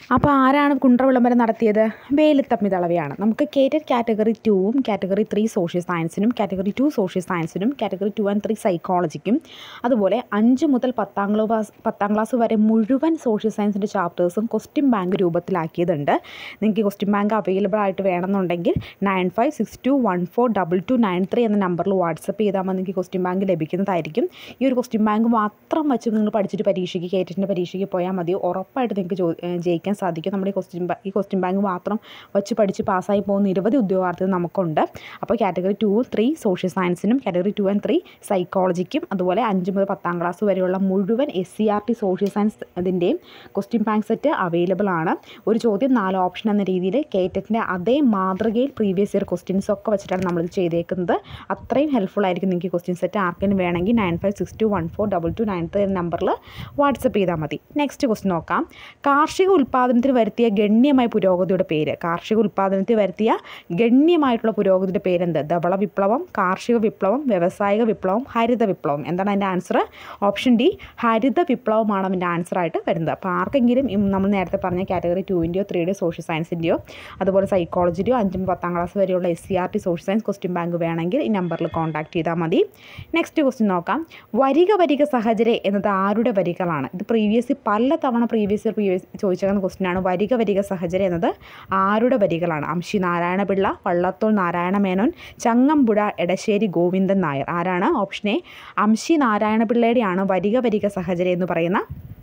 അപ്പോൾ ആരാണ് കുണ്ട്ര വിളംബരം നടത്തിയത് വേലുത്തമ്മി ദളവയാണ് നമുക്ക് കേറ്റഡ് കാറ്റഗറി ടൂവും കാറ്റഗറി ത്രീ സോഷ്യൽ സയൻസിനും കാറ്റഗറി ടു സോഷ്യൽ സയൻസിനും കാറ്റഗറി ടു ആൻഡ് ത്രീ സൈക്കോളജിക്കും അതുപോലെ അഞ്ച് മുതൽ പത്താം ക്ലാസ് പത്താം ക്ലാസ് വരെ മുഴുവൻ സോഷ്യൽ സയൻസിൻ്റെ ചാപ്റ്റേഴ്സും ക്വസ്റ്റ്യൻ ബാങ്ക് രൂപത്തിലാക്കിയതുണ്ട് നിങ്ങൾക്ക് ക്വസ്റ്റ്യൻ ബാങ്ക് അവൈലബിൾ ആയിട്ട് വേണമെന്നുണ്ടെങ്കിൽ nine five six two one four double two nine three എന്ന നമ്പറിൽ വാട്സപ്പ് ചെയ്താൽ മതി നിങ്ങൾക്ക് ക്വസ്റ്റ്യൻ ബാങ്ക് ലഭിക്കുന്നതായിരിക്കും ഈ ഒരു ക്വസ്റ്റ്യൻ ബാങ്ക് മാത്രം വെച്ച് നിങ്ങൾ പഠിച്ചിട്ട് പരീക്ഷയ്ക്ക് കേറ്ററ്റിൻ്റെ പരീക്ഷയ്ക്ക് പോയാൽ മതി ഉറപ്പായിട്ട് നിങ്ങൾക്ക് ജോ ജയിക്കാൻ സാധിക്കും നമ്മുടെ ഈ ക്വസ്റ്റ്യൻ ഈ ക്വസ്റ്റ്യൻ ബാങ്ക് മാത്രം വെച്ച് പഠിച്ച് പാസ്സായി പോകുന്ന നിരവധി ഉദ്യോഗാർത്ഥികൾ നമുക്കുണ്ട് അപ്പോൾ കാറ്റഗറി ടു ത്രീ സോഷ്യൽ സയൻസിനും കാറ്റഗറി ടു ആൻഡ് ത്രീ സൈക്കോളജിക്കും അതുപോലെ അഞ്ച് മുതൽ പത്താം ക്ലാസ് വരെയുള്ള മുഴുവൻ S C R T social science അതിൻ്റെയും ക്വസ്റ്റ്യൻ ബാങ്ക് സെറ്റ് അവൈലബിൾ ആണ് ഒരു ചോദ്യം നാല് ഓപ്ഷൻ എന്ന രീതിയിൽ കേറ്ററ്റിൻ്റെ അതേ മാതൃകയിൽ പ്രീവിയസ് ഇയർ ക്വസ്റ്റ്യൻസ് ഒക്കെ വെച്ചിട്ടാണ് നമ്മളിത് ചെയ്തേക്കുന്നത് അത്രയും ഹെൽപ്ഫുൾ ആയിരിക്കും നിങ്ങൾക്ക് ക്വസ്റ്റ്യൻ സെറ്റ് ആർക്കെങ്കിലും വേണമെങ്കിൽ nine five six two one four double two nine three എന്ന നമ്പറിൽ വാട്സപ്പ് ചെയ്താൽ മതി നെക്സ്റ്റ് ക്വസ്റ്റ്യൻ നോക്കാം കാർഷിക ഉൽപ്പാദനത്തിൽ വരുത്തിയ ഗണ്യമായ പുരോഗതിയുടെ പേര് കാർഷിക ഉൽപ്പാദനത്തിൽ വരുത്തിയ ഗണ്യമായിട്ടുള്ള പുരോഗതിയുടെ പേരെന്ത് ധവള വിപ്ലവം കാർഷിക വിപ്ലവം വ്യവസായിക വിപ്ലവം ഹരിത വിപ്ലവം എന്താണ് അതിൻ്റെ ആൻസർ ഓപ്ഷൻ ഡി ഹരിത വിപ്ലവമാണ് അതിൻ്റെ ആൻസർ ആയിട്ട് വരുന്നത് അപ്പോൾ ആർക്കെങ്കിലും ഈ നമ്മൾ നേരത്തെ പറഞ്ഞ കാറ്റഗറി ടുവിൻ്റെയോ ത്രീയുടെയോ സോഷ്യൽ സയൻസിൻ്റെയോ അതുപോലെ സൈക്കോളജിൻ്റെയോ അഞ്ചും പത്താം ക്ലാസ് വരെയുള്ള S C R T social science question bank വേണമെങ്കിൽ ഈ നമ്പറിൽ കോൺടാക്ട് ചെയ്താൽ മതി നെക്സ്റ്റ് ക്വസ്റ്റ്യൻ നോക്കാം വരിക വരിക സഹചരെ എന്നത് ആരുടെ വരികളാണ് ഇത് പ്രീവിയസ് പല തവണ പ്രീവിയസ് ഇയർ പ്രീവിയസ് ചോദിച്ചേക്കുന്ന ക്വസ്റ്റ്യൻ ആണ് വരിക വരിക സഹചര എന്നത് ആരുടെ വരികളാണ് അംശി നാരായണപിള്ള വള്ളത്തോൾ നാരായണ മേനോൻ ചങ്ങമ്പുഴ എടശ്ശേരി ഗോവിന്ദൻ നായർ ആരാണ് ഓപ്ഷൻ എ അംശി നാരായണപിള്ളയുടെയാണ് വരിക വരിക സഹചര എന്ന് പറയുന്ന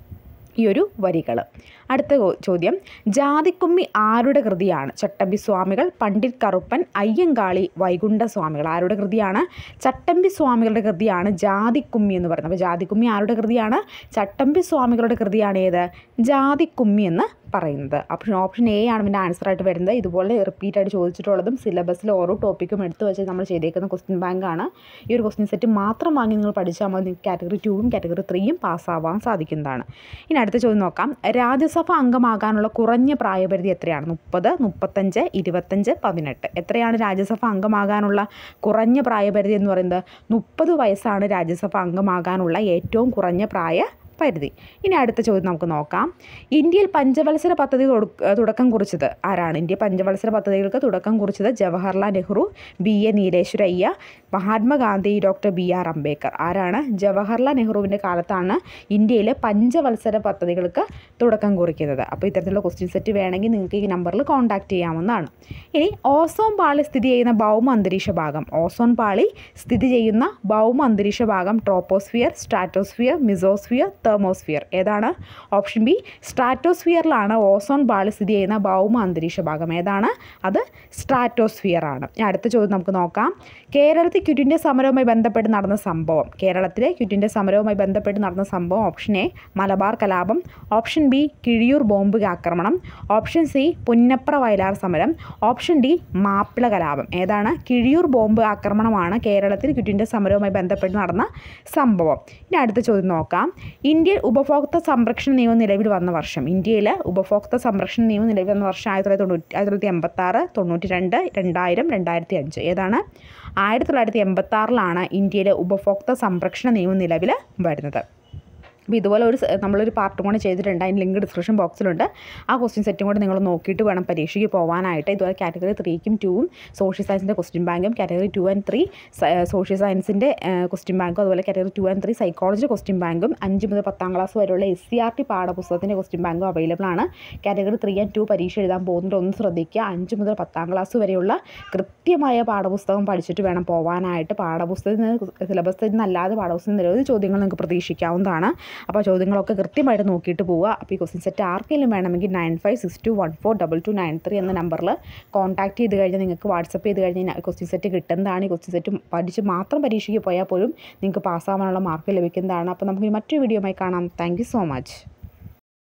ഈ ഒരു വരികൾ അടുത്ത കോ- ചോദ്യം ജാതിക്കുമ്മി ആരുടെ കൃതിയാണ് ചട്ടമ്പി സ്വാമികൾ പണ്ഡിറ്റ് കറുപ്പൻ അയ്യങ്കാളി വൈകുണ്ഠ സ്വാമികൾ ആരുടെ കൃതിയാണ് ചട്ടമ്പി സ്വാമികളുടെ കൃതിയാണ് ജാതിക്കുമ്മി എന്ന് പറയുന്നത് അപ്പോൾ ജാതിക്കുമ്മി ആരുടെ കൃതിയാണ് ചട്ടമ്പി സ്വാമികളുടെ കൃതിയാണ് ഏത് ജാതിക്കുമ്മി എന്ന് പറയുന്നത് ഓപ്ഷൻ ഓപ്ഷൻ എ ആണ് ഇതിൻ്റെ ആൻസർ ആയിട്ട് വരുന്നത് ഇതുപോലെ റിപ്പീറ്റ് ആയിട്ട് ചോദിച്ചിട്ടുള്ളതും സിലബസിൽ ഓരോ ടോപ്പിക്കും എടുത്തു വെച്ച് നമ്മൾ ചെയ്തേക്കുന്ന ക്വസ്റ്റ്യൻ ബാങ്കാണ് ഈ ഒരു ക്വസ്റ്റ്യൻ സെറ്റ് മാത്രം വാങ്ങി നിങ്ങൾ പഠിച്ചാൽ മതി നിങ്ങൾക്ക് കാറ്റഗറി ടൂവും കാറ്റഗറി ത്രീയും പാസ്സാവാൻ സാധിക്കുന്നതാണ് ഇനി അടുത്ത ചോദ്യം നോക്കാം രാജ്യസഭ അംഗമാകാനുള്ള കുറഞ്ഞ പ്രായപരിധി എത്രയാണ് മുപ്പത് മുപ്പത്തഞ്ച് ഇരുപത്തഞ്ച് പതിനെട്ട് എത്രയാണ് രാജ്യസഭ അംഗമാകാനുള്ള കുറഞ്ഞ പ്രായപരിധി എന്ന് പറയുന്നത് മുപ്പത് വയസ്സാണ് രാജ്യസഭ അംഗമാകാനുള്ള ഏറ്റവും കുറഞ്ഞ പ്രായ പരിധി ഇനി അടുത്ത ചോദ്യം നമുക്ക് നോക്കാം ഇന്ത്യയിൽ പഞ്ചവത്സര പദ്ധതി തുടക്ക- തുടക്കം കുറിച്ചത് ആരാണ് ഇന്ത്യ പഞ്ചവത്സര പദ്ധതികൾക്ക് തുടക്കം കുറിച്ചത് Jawaharlal Nehru B A Neeleswarayya Mahatma Gandhi doctor B R Ambedkar ആരാണ് ജവഹർലാൽ നെഹ്റുവിൻ്റെ കാലത്താണ് ഇന്ത്യയിലെ പഞ്ചവത്സര പദ്ധതികൾക്ക് തുടക്കം കുറിക്കുന്നത് അപ്പോൾ ഇത്തരത്തിലുള്ള ക്വസ്റ്റ്യൻ സെറ്റ് വേണമെങ്കിൽ നിങ്ങൾക്ക് ഈ നമ്പറിൽ കോൺടാക്റ്റ് ചെയ്യാവുന്നതാണ് ഇനി ഓസോൺ പാളി സ്ഥിതി ചെയ്യുന്ന ഭൗമ അന്തരീക്ഷ ഭാഗം ഓസോൺ പാളി സ്ഥിതി ചെയ്യുന്ന ഭൗമ അന്തരീക്ഷ ഭാഗം ട്രോപ്പോസ്ഫിയർ സ്ട്രാറ്റോസ്ഫിയർ മിസോസ്ഫിയർ തെർമോസ്ഫിയർ ഏതാണ് ഓപ്ഷൻ ബി സ്ട്രാറ്റോസ്ഫിയറിലാണ് ഓസോൺ പാളി സ്ഥിതി ചെയ്യുന്ന ഭൗമ അന്തരീക്ഷ ഭാഗം ഏതാണ് അത് സ്ട്രാറ്റോസ്ഫിയർ ആണ് ഇനി അടുത്ത ചോദ്യം നമുക്ക് നോക്കാം കേരളത്തിൽ ക്വിറ്റ് ഇന്ത്യ സമരവുമായി ബന്ധപ്പെട്ട് നടന്ന സംഭവം കേരളത്തിലെ ക്വിറ്റ് ഇന്ത്യ സമരവുമായി ബന്ധപ്പെട്ട് നടന്ന സംഭവം ഓപ്ഷൻ എ മലബാർ കലാപം ഓപ്ഷൻ ബി കിഴിയൂർ ബോംബ് ആക്രമണം ഓപ്ഷൻ സി പുന്നപ്ര വയലാർ സമരം ഓപ്ഷൻ ഡി മാപ്പിള കലാപം ഏതാണ് കിഴിയൂർ ബോംബ് ആക്രമണമാണ് കേരളത്തിൽ ക്വിറ്റ് ഇന്ത്യ സമരവുമായി ബന്ധപ്പെട്ട് നടന്ന സംഭവം ഇനി അടുത്ത ചോദ്യം നോക്കാം ഇന്ത്യയിൽ ഉപഭോക്തൃ സംരക്ഷണ നിയമം നിലവിൽ വന്ന വർഷം ഇന്ത്യയിൽ ഉപഭോക്തൃ സംരക്ഷണ നിയമം നിലവിൽ വന്ന വർഷം ആയിരത്തി തൊള്ളായിരത്തി തൊണ്ണൂറ്റി ആയിരത്തി തൊള്ളായിരത്തി എൺപത്താറ് തൊണ്ണൂറ്റി രണ്ട് രണ്ടായിരം രണ്ടായിരത്തി അഞ്ച് ഏതാണ് ആയിരത്തി തൊള്ളായിരത്തി എൺപത്താറിലാണ് ഇന്ത്യയിലെ ഉപഭോക്തൃ സംരക്ഷണ നിയമം നിലവിൽ വരുന്നത് അപ്പോൾ ഇതുപോലെ ഒരു സ- നമ്മളൊരു പാർട്ടും കൂടെ ചെയ്തിട്ടുണ്ട് അതിന് ലിങ്ക് ഡിസ്ക്രിപ്ഷൻ ബോക്സിലുണ്ട് ആ ക്വസ്റ്റ്യൻ സെറ്റും കൂടെ നിങ്ങൾ നോക്കിയിട്ട് വേണം പരീക്ഷയ്ക്ക് പോകാനായിട്ട് ഇതുപോലെ കാറ്റഗറി ത്രീക്കും ടൂവും സോഷ്യൽ സയൻസിൻ്റെ ക്വസ്റ്റ്യൻ ബാങ്കും category two and three social സയൻസിൻ്റെ ക്വസ്റ്റ്യൻ ബാങ്കും അതുപോലെ category two and three psychology question ബാങ്കും അഞ്ച് മുതൽ പത്താം ക്ലാസ് വരെയുള്ള എസ് സി ആർ ടി പാഠപുസ്തകത്തിൻ്റെ ക്വസ്റ്റ്യൻ ബാങ്കും അവൈലബിൾ ആണ് കാറ്റഗറി ത്രീ ആൻഡ് ടു പരീക്ഷ എഴുതാൻ പോകുന്നവർ ഒന്ന് ശ്രദ്ധിക്കുക അഞ്ച് മുതൽ പത്താം ക്ലാസ് വരെയുള്ള കൃത്യമായ പാഠപുസ്തകം പഠിച്ചിട്ട് വേണം പോകാനായിട്ട് പാഠപുസ്തകത്തിൽ നിന്ന് സിലബസിൽ നിന്നല്ലാതെ പാഠപുസ്തകത്തിൽ നിരവധി ചോദ്യങ്ങൾ നിങ്ങൾക്ക് പ്രതീക്ഷിക്കാവുന്നതാണ് അപ്പോൾ ആ ചോദ്യങ്ങളൊക്കെ കൃത്യമായിട്ട് നോക്കിയിട്ട് പോവുക അപ്പോൾ ഈ ക്വസ്റ്റ്യൻ സെറ്റ് ആർക്കെങ്കിലും വേണമെങ്കിൽ nine five six two one four double two nine three എന്ന നമ്പറിൽ കോൺടാക്ട് ചെയ്ത് കഴിഞ്ഞാൽ നിങ്ങൾക്ക് വാട്സപ്പ് ചെയ്ത് കഴിഞ്ഞാൽ ക്വസ്റ്റ്യൻ സെറ്റ് കിട്ടുന്നതാണ് ഈ ക്വസ്റ്റ്യൻ സെറ്റ് പഠിച്ച് മാത്രം പരീക്ഷയ്ക്ക് പോയാൽ പോലും നിങ്ങൾക്ക് പാസ്സാവാനുള്ള മാർക്ക് ലഭിക്കുന്നതാണ് അപ്പോൾ നമുക്ക് മറ്റൊരു വീഡിയോയുമായി കാണാം താങ്ക് യു സോ മച്ച്